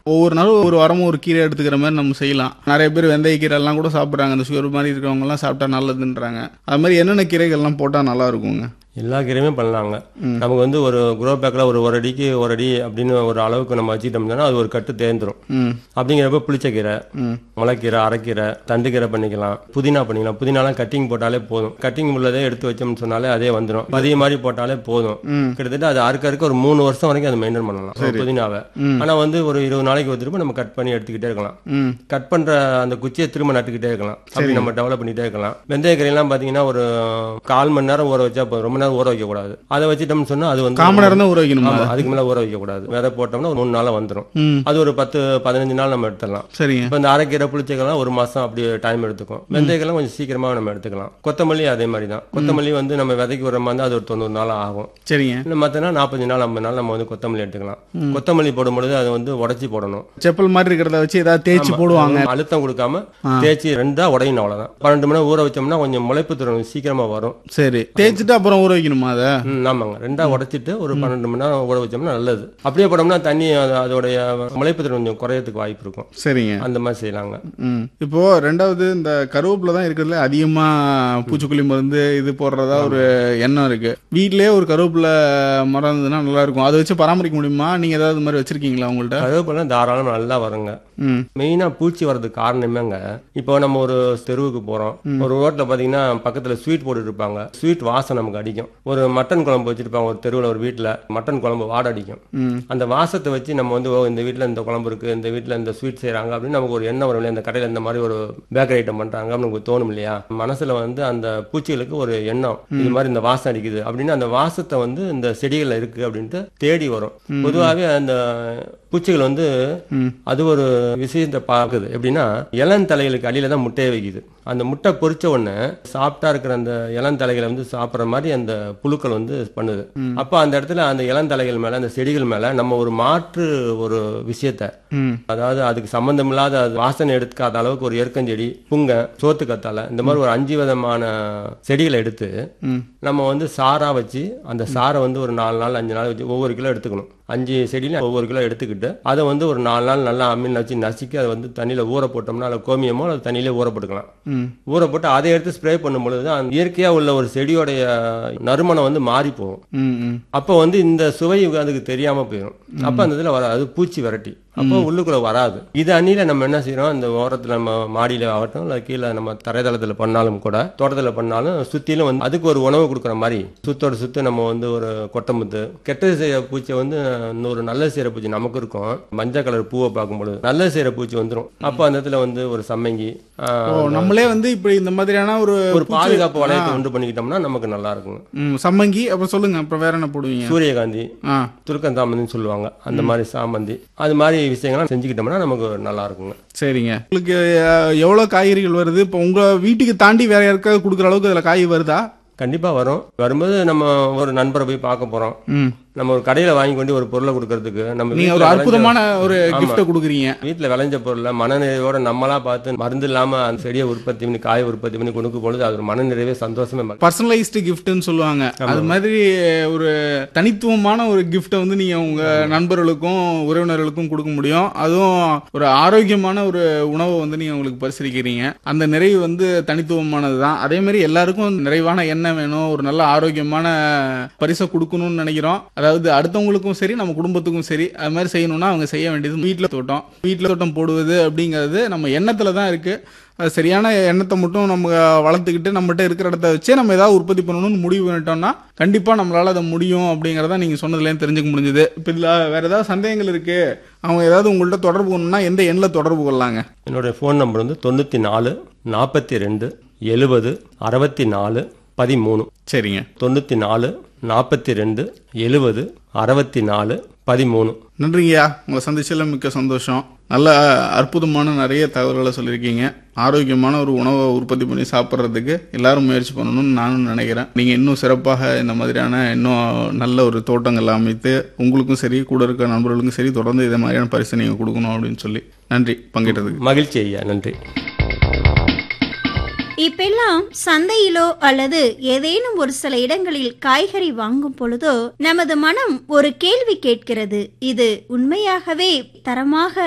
ஒவ்வொரு நாளும் ஒரு வாரமும் ஒரு கீரை எடுத்துக்கிற மாதிரி நம்ம செய்யலாம் நிறைய பேர் வெந்தய கீரை எல்லாம் கூட சாப்பிட்றாங்க அந்த சுகர் மாதிரி இருக்கிறவங்க எல்லாம் சாப்பிட்டா நல்லதுன்றாங்க அது மாதிரி என்னென்ன கீரைகள்லாம் போட்டால் நல்லா இருக்குங்க எல்லா கீரையுமே பண்ணலாங்க நமக்கு வந்து ஒரு குரோ பேக்கில் ஒரு ஒரு அடிக்கு ஒரு அடி அப்படின்னு ஒரு அளவுக்கு நம்ம வச்சுக்கிட்டோம்னா அது ஒரு கட்டு தேர்ந்துரும் ம் அப்படிங்கிறப்ப புளிச்சக்கீரை ம் முளைக்கீரை அரைக்கீரை தண்டுக்கீரை பண்ணிக்கலாம் புதினா பண்ணிக்கலாம் புதினாலாம் கட்டிங் போட்டாலே போதும் கட்டிங் உள்ளதே எடுத்து வச்சோம்னு சொன்னாலே அதே வந்துடும் பதிய மாதிரி போட்டாலே போதும் ம். கிட்டத்தட்ட அது அறுக்க அறுக்க ஒரு மூணு வருஷம் வரைக்கும் அதை மெயின்டைன் பண்ணலாம் புதினாவை ஆனா வந்து ஒரு இருபது நாளைக்கு ஒரு திரும்ப நம்ம கட் பண்ணி எடுத்துக்கிட்டே இருக்கலாம் ம் கட் பண்ற அந்த குச்சியை திரும்ப நட்டுக்கிட்டே இருக்கலாம் அப்படி நம்ம டெவலப் பண்ணிட்டே இருக்கலாம் வெந்தய கீரையெல்லாம் பாத்தீங்கன்னா ஒரு கால் மணி நேரம் ஊற வச்சா போதும் ரொம்ப நேரம் ஊற வைக்க கூடாது அதை வச்சிட்டோம்னு சொன்னா அது வந்து காமன் நேரம் தான் ஊற வைக்கணுமா ஆமா, அதுக்கு மேல ஊற வைக்க கூடாது விதை போட்டோம்னா ஒரு மூணு நாளா வந்துடும் ம் அது ஒரு பத்து பதினஞ்சு நாள் நம்ம எடுத்துடலாம் சரிங்க இப்போ இந்த அரைக்கீரை புளிச்சக்கெல்லாம் ஒரு மாசம் அப்படி டைம் எடுத்துக்கும் வெந்தயக்கெல்லாம் கொஞ்சம் சீக்கிரமா நம்ம எடுத்துக்கலாம் கொத்தமல்லி அதே மாதிரி தான் கொத்தமல்லி வந்து நம்ம விதைக்கு வர மாதிரி அது ஒரு தொண்ணூறு நாள் ஆகும் சரிங்க இன்னும் மற்றனா நாற்பது நாள் ஐம்பது நாள் நம்ம வந்து கொத்தமல்லி எடுத்துக்கலாம் கொத்தமல்லி போடும்பொழுது அதை வந்து உடச்சி போடணும் செப்பல் மாதிரி இருக்கிறத வச்சு ஏதாவது தேய்ச்சி போடுவாங்க ஆமா, அழுத்தம் கொடுக்காம தேய்ச்சி ரெண்டா உடையணும் அவ்வளவுதான் பன்னெண்டு மணி நேரம் ஊற வச்சோம்னா கொஞ்சம் முளைப்பு திறன் சீக்கிரமா வரும் சரி தேய்ச்சிட்டு அப்புறம் ஊற வைக்கணுமா அதை ம், ஆமாங்க ரெண்டா உடைச்சிட்டு ஒரு பன்னெண்டு மணி நேரம் ஊற வச்சோம்னா நல்லது அப்படியே போட்டோம்னா தண்ணி அது- அதோடைய முளைப்பு திறன் கொஞ்சம் குறையறதுக்கு வாய்ப்பு இருக்கும் சரிங்க அந்த மாதிரி செய்யலாங்க ம் இப்போ ரெண்டாவது இந்த கருவேப்பிலை தான் இருக்கிறதுல அதிகமா பூச்சிக்கொல்லி மருந்து இது போடுறதா ஒரு எண்ணம் இருக்கு வீட்லயே ஒரு கருவேப்பிலை மரம் இருந்ததுன்னா நல்லா இருக்கும் அதை வச்சு பராமரிக்க முடியுமா நீங்க ஏதாவது இது மாதிரி வச்சிருக்கீங்களா உங்கள்ட்ட கருவேப்பிலை தாராளம் நல்லா வருங்க ம் மெயினா பூச்சி வர்றதுக்கு காரணமேங்க இப்போ நம்ம ஒரு தெருவுக்கு போறோம் ஒரு ரோட்ல பாத்தீங்கன்னா பக்கத்துல ஸ்வீட் போட்டுட்டு இருப்பாங்க ஸ்வீட் வாசம் நமக்கு அடிக்கும் ஒரு மட்டன் குழம்பு வச்சிருப்பாங்க ஒரு தெருவுல ஒரு வீட்ல மட்டன் குழம்பு வாடை அடிக்கும் ம் அந்த வாசத்தை வச்சு நம்ம வந்து ஓ இந்த வீட்ல இந்த குழம்பு இருக்கு இந்த வீட்ல இந்த ஸ்வீட் செய்றாங்க அப்படின்னு நமக்கு ஒரு எண்ணம் வரும் இல்லையா இந்த கடையில இந்த மாதிரி ஒரு பேக்கரி ஐட்டம் பண்றாங்க அப்படின்னு நமக்கு தோணும் இல்லையா மனசுல வந்து அந்த பூச்சிகளுக்கு ஒரு எண்ணம் இது மாதிரி இந்த வாசம் அடிக்குது அப்படின்னு அந்த வாசத்தை வந்து இந்த செடிகள்ல இருக்கு அப்படின்ட்டு தேடி வரும் பொதுவாகவே அந்த பூச்சிகள் வந்து அது ஒரு விஷயத்தை பார்க்குது எப்படின்னா இளந்தலைகளுக்கு அடியில தான் முட்டையை வைக்குது அந்த முட்டை பொரிச்ச உடனே சாப்பிட்டா இருக்கிற அந்த இளந்தலைகளை வந்து சாப்பிட்ற மாதிரி அந்த புழுக்கள் வந்து பண்ணுது அப்போ அந்த இடத்துல அந்த இளந்தலைகள் மேல அந்த செடிகள் மேல நம்ம ஒரு மாற்று ஒரு விஷயத்த ம் அதாவது அதுக்கு சம்பந்தம் இல்லாத அது வாசனை எடுக்காத அளவுக்கு ஒரு எருக்கஞ்செடி புங்க சோத்து கத்தாழை இந்த மாதிரி ஒரு அஞ்சு விதமான செடிகளை எடுத்து ம் நம்ம வந்து சாரா வச்சு அந்த சாரை வந்து ஒரு நாலு நாள் அஞ்சு நாள் வச்சு ஒவ்வொரு கிலோ எடுத்துக்கணும் அஞ்சு செடியில ஒவ்வொரு கிலோ எடுத்துக்கிட்டு அதை வந்து ஒரு நாலு நாள் நல்லா அம்மியில் வச்சு நசுக்கி அதை வந்து தண்ணியில ஊற போட்டோம்னா அதில் கோமியமோ அது தண்ணியிலே ஊற போட்டுக்கலாம் ம் ஊற போட்டு அதை எடுத்து ஸ்ப்ரே பண்ணும் பொழுது தான் அந்த இயற்கையா உள்ள ஒரு செடியோடைய நறுமணம் வந்து மாறி போகும் ம் ம் அப்போ வந்து இந்த சுவை அதுக்கு தெரியாம போயிடும் அப்போ அந்த இதுல வராது அது பூச்சி விரட்டி அப்போ உள்ளுக்குள்ள வராது இது அணியில நம்ம என்ன செய்யறோம் அந்த ஓரத்துல நம்ம மாடியில ஆகட்டும் இல்ல கீழே நம்ம தரைதளத்துல பண்ணாலும் கூட தோட்டத்துல பண்ணாலும் சுத்திலும் வந்து அதுக்கு ஒரு உணவு கொடுக்குற மாதிரி சுத்தோட சுத்து நம்ம வந்து ஒரு கொட்டமுத்து கெட்டது செய்யற பூச்சி வந்து இன்னொரு நல்ல செய்யற பூச்சி நமக்கு இருக்கும் மஞ்சள் கலர் பூவை பார்க்கும்பொழுது நல்ல செய்யற பூச்சி வந்துரும் அப்போ அந்த இடத்துல வந்து ஒரு சம்மங்கி ஆஹ், ஓ நம்மளே வந்து இப்படி இந்த மாதிரியான ஒரு ஒரு பாதுகாப்பு வளையத்தை உண்டு பண்ணிக்கிட்டோம்னா நமக்கு நல்லா இருக்குங்க ம், சம்மங்கி அப்புறம் சொல்லுங்க அப்புறம் வேற என்ன போடுவீங்க சூரியகாந்தி ஆ துருக்கந்தாமந்தின்னு சொல்லுவாங்க அந்த மாதிரி சாமந்தி அது மாதிரி விஷயங்கள்லாம் செஞ்சுக்கிட்டோம்னா நமக்கு நல்லா இருக்குங்க சரிங்க உங்களுக்கு அஹ், எவ்வளவு காய்கறிகள் வருது இப்போ உங்க வீட்டுக்கு தாண்டி வேற யாருக்காவது கொடுக்குற அளவுக்கு அதுல காய் வருதா கண்டிப்பா வரும் வரும்போது நம்ம ஒரு நண்பரை போய் பார்க்க போறோம் ம் நம்ம ஒரு கடையில வாங்கி கொண்டு ஒரு பொருளை கொடுக்கறதுக்கு நம்ம நீங்க வீட்ல ஒரு விளைஞ்ச- அற்புதமான ஒரு ஆமா. கிஃப்ட்டை கொடுக்குறீங்க வீட்டுல விளைஞ்ச பொருளை மனநிறைவோட நம்மளா பார்த்து மருந்து இல்லாம அந்த செடியை உற்பத்தி பண்ணி காயை உற்பத்தி பண்ணி கொடுக்கும் பொழுது அது ஒரு மனநிறைவே சந்தோஷமே மகிழ்ச்சி. பர்சனலைஸ்டு கிஃப்ட்னு சொல்லுவாங்க அது மாதிரி ஒரு தனித்துவமான ஒரு கிஃப்ட்டை வந்து நீங்க உங்க நண்பர்களுக்கும் உறவினர்களுக்கும் கொடுக்க முடியும் அதுவும் ஒரு ஆரோக்கியமான ஒரு உணவை வந்து நீங்க உங்களுக்கு பரிசீலிக்கிறீங்க அந்த நிறைவு வந்து தனித்துவமானது தான் அதே மாதிரி எல்லாருக்கும் நிறைவான எண்ணம் வேணும் ஒரு நல்ல ஆரோக்கியமான பரிசை கொடுக்கணும்னு நினைக்கிறோம் அதாவது அடுத்தவங்களுக்கும் சரி நம்ம குடும்பத்துக்கும் சரி அது மாதிரி செய்யணும்னா அவங்க செய்ய வேண்டியது வீட்டில் தோட்டம் வீட்டில் தோட்டம் போடுவது அப்படிங்கிறது நம்ம எண்ணத்துல தான் இருக்கு அது சரியான எண்ணத்தை மட்டும் நம்ம வளர்த்துக்கிட்டு நம்மகிட்ட இருக்கிற இடத்த வச்சே நம்ம ஏதாவது உற்பத்தி பண்ணணும்னு முடிவு பண்ணிட்டோம்னா கண்டிப்பா நம்மளால அதை முடியும் அப்படிங்கறத நீங்க சொன்னதுலேருந்து தெரிஞ்சுக்க முடிஞ்சது இப்போ இதில் வேற ஏதாவது சந்தேகங்கள் இருக்கு அவங்க ஏதாவது உங்கள்ட்ட தொடர்பு கொள்ளணும்னா எந்த எண்ணில் தொடர்பு கொள்ளலாங்க என்னுடைய ஃபோன் நம்பர் வந்து தொண்ணூத்தி நாலு நாற்பத்தி ரெண்டு எழுபது அறுபத்தி நாலு பதிமூணு சரிங்க தொண்ணூற்றி நாலு நாற்பத்தி ரெண்டு எழுபது அறுபத்தி நாலு பதிமூணு நன்றிங்கய்யா உங்களை சந்திச்சதுல மிக்க சந்தோஷம் நல்ல அற்புதமான நிறைய தகவல்களை சொல்லியிருக்கீங்க ஆரோக்கியமான ஒரு உணவை உற்பத்தி பண்ணி சாப்பிட்றதுக்கு எல்லாரும் முயற்சி பண்ணணும்னு நானும் நினைக்கிறேன் நீங்கள் இன்னும் சிறப்பாக இந்த மாதிரியான இன்னும் நல்ல ஒரு தோட்டங்கள் அமைத்து உங்களுக்கும் சரி கூட இருக்க நண்பர்களுக்கும் சரி தொடர்ந்து இதே மாதிரியான பரிசு நீங்கள் கொடுக்கணும் அப்படின்னு சொல்லி நன்றி பங்கேற்றதுக்கு மகிழ்ச்சி ஐயா நன்றி இப்பெல்லாம் சந்தையிலோ அல்லது ஏதேனும் ஒரு சில இடங்களில் காய்கறி வாங்கும் பொழுதோ நமது மனம் ஒரு கேள்வி கேட்கிறது இது உண்மையாகவே தரமாக